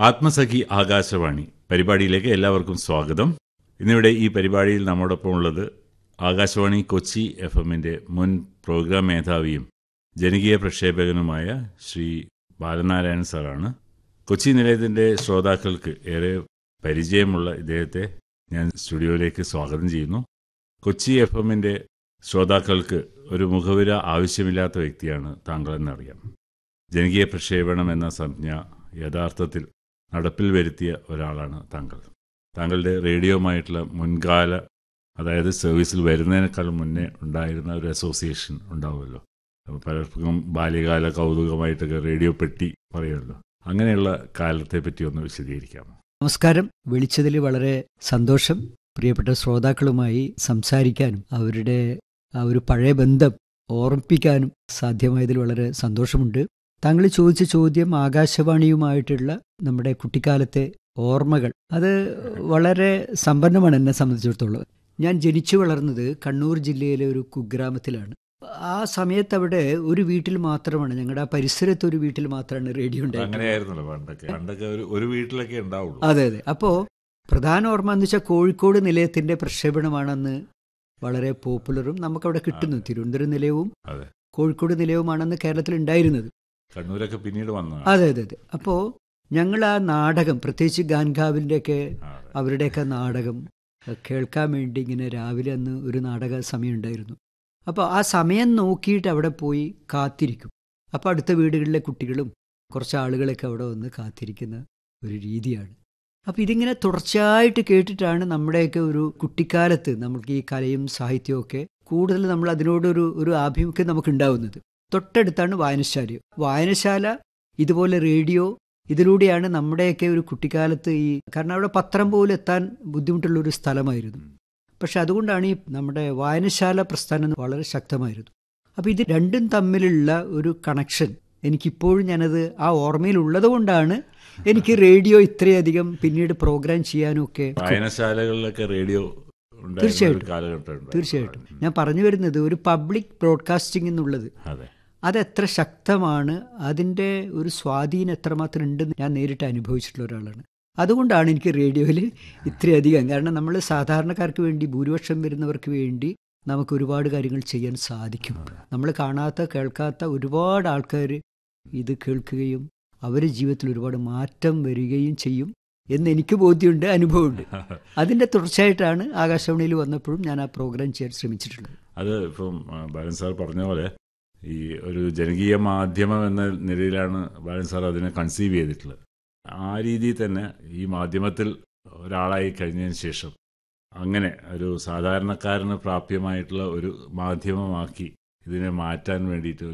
ആത്മസഖി ആകാശവാണി പരിപാടിയിലേക്ക് എല്ലാവർക്കും സ്വാഗതം ഇന്നിവിടെ ഈ പരിപാടിയിൽ നമ്മോടൊപ്പം ഉള്ളത് ആകാശവാണി കൊച്ചി എഫ് എമ്മിൻ്റെ മുൻ പ്രോഗ്രാം മേധാവിയും ജനകീയ പ്രക്ഷേപകനുമായ ശ്രീ ബാലനാരായണൻ സാറാണ് കൊച്ചി നിലയത്തിൻ്റെ ശ്രോതാക്കൾക്ക് ഏറെ പരിചയമുള്ള ഇദ്ദേഹത്തെ ഞാൻ സ്റ്റുഡിയോയിലേക്ക് സ്വാഗതം ചെയ്യുന്നു കൊച്ചി എഫ് എമ്മിൻ്റെ ശ്രോതാക്കൾക്ക് ഒരു മുഖവിര ആവശ്യമില്ലാത്ത വ്യക്തിയാണ് താങ്കളെന്നറിയാം ജനകീയ പ്രക്ഷേപണം എന്ന സംജ്ഞ യഥാർത്ഥത്തിൽ നടപ്പിൽ വരുത്തിയ ഒരാളാണ് താങ്കൾ താങ്കളുടെ റേഡിയോയുമായിട്ടുള്ള മുൻകാല അതായത് സർവീസിൽ വരുന്നതിനേക്കാൾ മുന്നേ ഉണ്ടായിരുന്ന ഒരു അസോസിയേഷൻ ഉണ്ടാവുമല്ലോ അപ്പോൾ പലർക്കും ബാല്യകാല കൗതുകമായിട്ടൊക്കെ റേഡിയോ പെട്ടി പറയുമല്ലോ അങ്ങനെയുള്ള കാലത്തെ പറ്റി ഒന്ന് വിശദീകരിക്കാമോ നമസ്കാരം വിളിച്ചതിൽ വളരെ സന്തോഷം പ്രിയപ്പെട്ട ശ്രോതാക്കളുമായി സംസാരിക്കാനും അവരുടെ ആ ഒരു പഴയ ബന്ധം ഓർമ്മിപ്പിക്കാനും സാധ്യമായതിൽ വളരെ സന്തോഷമുണ്ട് താങ്കൾ ചോദിച്ച ചോദ്യം ആകാശവാണിയുമായിട്ടുള്ള നമ്മുടെ കുട്ടിക്കാലത്തെ ഓർമ്മകൾ അത് വളരെ സമ്പന്നമാണ് എന്നെ സംബന്ധിച്ചിടത്തോളം ഞാൻ ജനിച്ചു വളർന്നത് കണ്ണൂർ ജില്ലയിലെ ഒരു കുഗ്രാമത്തിലാണ് ആ സമയത്ത് അവിടെ ഒരു വീട്ടിൽ മാത്രമാണ് ഞങ്ങളുടെ ആ പരിസരത്ത് ഒരു വീട്ടിൽ മാത്രമാണ് റേഡിയോ ഉണ്ടായിരുന്നത് അങ്ങനെയായിരുന്നല്ലോ പണ്ടൊക്കെ പണ്ടൊക്കെ ഒരു ഒരു വീട്ടിലൊക്കെ ഉണ്ടാവുള്ളൂ അതെ അതെ അപ്പോൾ പ്രധാന ഓർമ്മ എന്ന് വെച്ചാൽ കോഴിക്കോട് നിലയത്തിന്റെ പ്രക്ഷേപണമാണെന്ന് വളരെ പോപ്പുലറും നമുക്കവിടെ കിട്ടുന്നു തിരുവനന്തപുരം നിലയവും അതെ. കോഴിക്കോട് നിലയവുമാണെന്ന് കേരളത്തിൽ ഉണ്ടായിരുന്നത് കണ്ണൂരൊക്കെ പിന്നീട് വന്നതാണ് അതെ അതെ അതെ അപ്പോൾ ഞങ്ങൾ ആ നാടകം പ്രത്യേകിച്ച് ഗാൻഗാവിൻ്റെയൊക്കെ ആ, അതെ. അവരുടെയൊക്കെ നാടകം അഹ് കേൾക്കാൻ വേണ്ടി ഇങ്ങനെ രാവിലെ അന്ന് ഒരു നാടക സമയം ഉണ്ടായിരുന്നു അപ്പോൾ ആ സമയം നോക്കിയിട്ട് അവിടെ പോയി കാത്തിരിക്കും അപ്പോൾ അടുത്ത വീടുകളിലെ കുട്ടികളും കുറച്ച് ആളുകളൊക്കെ അവിടെ വന്ന് കാത്തിരിക്കുന്ന ഒരു രീതിയാണ് അപ്പോൾ ഇതിങ്ങനെ തുടർച്ചയായിട്ട് കേട്ടിട്ടാണ് നമ്മുടെയൊക്കെ ഒരു കുട്ടിക്കാലത്ത് നമുക്ക് ഈ കലയും സാഹിത്യവും ഒക്കെ കൂടുതൽ നമ്മൾ അതിനോടൊരു ഒരു ആഭിമുഖ്യം നമുക്ക് ഉണ്ടാവുന്നത് തൊട്ടടുത്താണ് വായനശാല വായനശാല ഇതുപോലെ റേഡിയോ ഇതിലൂടെയാണ് നമ്മുടെയൊക്കെ ഒരു കുട്ടിക്കാലത്ത് ഈ കാരണം അവിടെ പത്രം പോലും എത്താൻ ബുദ്ധിമുട്ടുള്ള ഒരു സ്ഥലമായിരുന്നു പക്ഷെ അതുകൊണ്ടാണ് ഈ നമ്മുടെ വായനശാല പ്രസ്ഥാനം വളരെ ശക്തമായിരുന്നു അപ്പോൾ ഇത് രണ്ടും തമ്മിലുള്ള ഒരു കണക്ഷൻ എനിക്കിപ്പോഴും ഞാനത് ആ ഓർമ്മയിൽ ഉള്ളത് കൊണ്ടാണ് എനിക്ക് റേഡിയോ ഇത്രയധികം പിന്നീട് പ്രോഗ്രാം ചെയ്യാനും ഒക്കെ വായനശാലകളിലൊക്കെ റേഡിയോ ഉണ്ടായിരുന്ന ഒരു തീർച്ചയായിട്ടും. കാലഘട്ടം ഉണ്ട്. തീർച്ചയായിട്ടും ഞാൻ പറഞ്ഞു വരുന്നത് ഒരു പബ്ലിക് ബ്രോഡ്കാസ്റ്റിംഗ് എന്നുള്ളത് അതെ അതെത്ര ശക്തമാണ് അതിൻ്റെ ഒരു സ്വാധീനം എത്രമാത്രം ഉണ്ടെന്ന് ഞാൻ നേരിട്ട് അനുഭവിച്ചിട്ടുള്ള ഒരാളാണ് അതുകൊണ്ടാണ് എനിക്ക് റേഡിയോയിൽ ഇത്രയധികം കാരണം നമ്മൾ സാധാരണക്കാർക്ക് വേണ്ടി ഭൂരിപക്ഷം വരുന്നവർക്ക് വേണ്ടി നമുക്ക് ഒരുപാട് കാര്യങ്ങൾ ചെയ്യാൻ സാധിക്കും നമ്മൾ കാണാത്ത കേൾക്കാത്ത ഒരുപാട് ആൾക്കാർ ഇത് കേൾക്കുകയും അവരുടെ ജീവിതത്തിൽ ഒരുപാട് മാറ്റം വരികയും ചെയ്യും എന്ന് എനിക്ക് ബോധ്യമുണ്ട് അനുഭവമുണ്ട് അതിൻ്റെ തുടർച്ചയായിട്ടാണ് ആകാശവാണിയിൽ വന്നപ്പോഴും ഞാൻ ആ പ്രോഗ്രാം ചെയ്യാൻ ശ്രമിച്ചിട്ടുള്ളത് അത് ഇപ്പം ആ, ബാലൻ സാർ പറഞ്ഞ പോലെ ഈ ഒരു ജനകീയ മാധ്യമം എന്ന നിലയിലാണ് ബാലൻ സാർ അതിനെ കൺസീവ് ചെയ്തിട്ടുള്ളത് ആ രീതിയിൽ തന്നെ ഈ മാധ്യമത്തിൽ ഒരാളായി കഴിഞ്ഞതിന് ശേഷം അങ്ങനെ ഒരു സാധാരണക്കാരന് പ്രാപ്യമായിട്ടുള്ള ഒരു മാധ്യമമാക്കി ഇതിനെ മാറ്റാൻ വേണ്ടിയിട്ട്